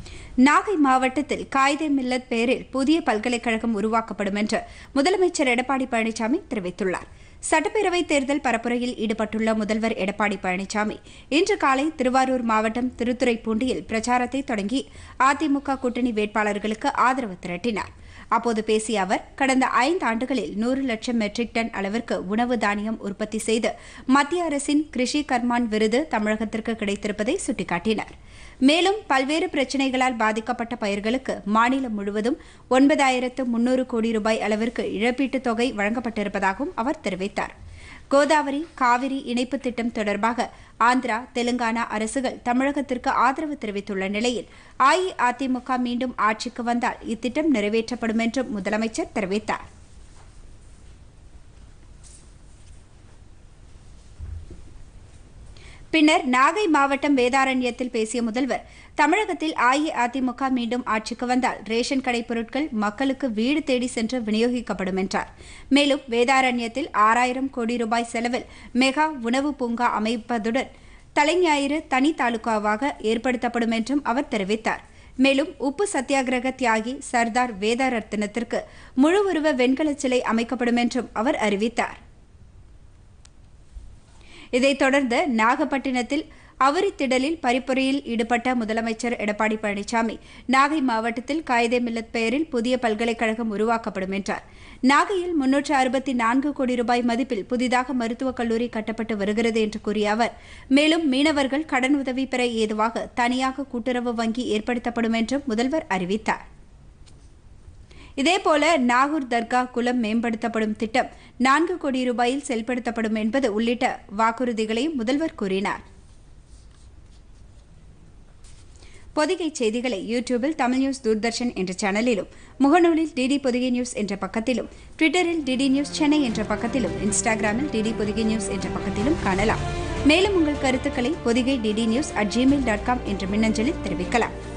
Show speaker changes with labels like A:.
A: நாகை மாவட்டத்தில் காயிதே மில்லத் பெயரில் புதிய பல்கலைக்கழகம் உருவாக்கப்படும் என்று முதலமைச்சர் எடப்பாடி பழனிசாமி தெரிவித்துள்ளார் சட்டப்பேரவை தேர்தல் பரப்புரையில் ஈடுபட்டுள்ள முதல்வர் எடப்பாடி பழனிசாமி இன்று காலை திருவாரூர் மாவட்டம் திருத்துறைப்பூண்டியில் பிரச்சாரத்தை தொடங்கி அதிமுக கூட்டணி வேட்பாளர்களுக்கு ஆதரவு திரட்டினார் அப்போது பேசிய அவர் கடந்த ஐந்து ஆண்டுகளில் நூறு லட்சம் மெட்ரிக் டன் அளவிற்கு உணவு தானியம் உற்பத்தி செய்து மத்திய அரசின் கிருஷி கர்மான் விருது தமிழகத்திற்கு கிடைத்திருப்பதை சுட்டிக்காட்டினார் மேலும் பல்வேறு பிரச்சினைகளால் பாதிக்கப்பட்ட பயிர்களுக்கு மாநிலம் முழுவதும் ஒன்பதாயிரத்து முன்னூறு கோடி ரூபாய் அளவிற்கு இழப்பீட்டுத் தொகை வழங்கப்பட்டிருப்பதாகவும் அவர் தெரிவித்தார் கோதாவரி காவிரி இணைப்பு திட்டம் தொடர்பாக ஆந்திரா தெலுங்கானா அரசுகள் தமிழகத்திற்கு ஆதரவு தெரிவித்துள்ள நிலையில் அஇஅதிமுக மீண்டும் ஆட்சிக்கு வந்தால் இத்திட்டம் நிறைவேற்றப்படும் என்றும் முதலமைச்சர் தெரிவித்தார் பின்னர் நாகை மாவட்டம் வேதாரண்யத்தில் பேசிய முதல்வர் தமிழகத்தில் அஇஅதிமுக மீண்டும் ஆட்சிக்கு வந்தால் ரேஷன் கடை பொருட்கள் மக்களுக்கு வீடு தேடி சென்று விநியோகிக்கப்படும் என்றார் மேலும் வேதாரண்யத்தில் ஆறாயிரம் கோடி ரூபாய் செலவில் மெகா உணவு பூங்கா அமைப்பதுடன் தலைஞாயிறு தனி தாலுகாவாக ஏற்படுத்தப்படும் என்றும் அவர் தெரிவித்தார் மேலும் உப்பு சத்தியாகிரக தியாகி சர்தார் வேதரத்னத்திற்கு முழு உருவ வெண்கலச் சிலை அமைக்கப்படும் என்றும் அவர் அறிவித்தார் இதைத் தொடர்ந்து நாகப்பட்டினத்தில் அவரித்திடலில் பரிப்புரையில் ஈடுபட்ட முதலமைச்சர் எடப்பாடி பழனிசாமி நாகை மாவட்டத்தில் காயிதே மில்லத் பெயரில் புதிய பல்கலைக்கழகம் உருவாக்கப்படும் என்றார் நாகையில் முன்னூற்று அறுபத்தி நான்கு கோடி ரூபாய் மதிப்பில் புதிதாக மருத்துவக் கல்லூரி கட்டப்பட்டு வருகிறது என்று கூறிய அவர் மேலும் மீனவர்கள் கடன் உதவி பெற ஏதுவாக தனியாக கூட்டுறவு வங்கி ஏற்படுத்தப்படும் என்றும் முதல்வர் அறிவித்தார் இதேபோல நாகூர் தர்கா குளம் மேம்படுத்தப்படும் திட்டம் நான்கு கோடி ரூபாயில் செயல்படுத்தப்படும் என்பது உள்ளிட்ட வாக்குறுதிகளையும் முதல்வர் கூறினார் பொதிகை செய்திகளை யூடியூபில் தமிழ் நியூஸ் தூர்தர்ஷன் என்ற சேனலிலும் முகநூலில் டிடி பொதிகை நியூஸ் என்ற பக்கத்திலும் ட்விட்டரில் டிடி நியூஸ் சென்னை என்ற பக்கத்திலும் இன்ஸ்டாகிராமில் டிடி பொதிகை நியூஸ் என்ற பக்கத்திலும் காணலாம் மேலும் உங்கள் கருத்துக்களை Podhigai DD news at Gmail dot com என்ற மின்னஞ்சலில் தெரிவிக்கலாம்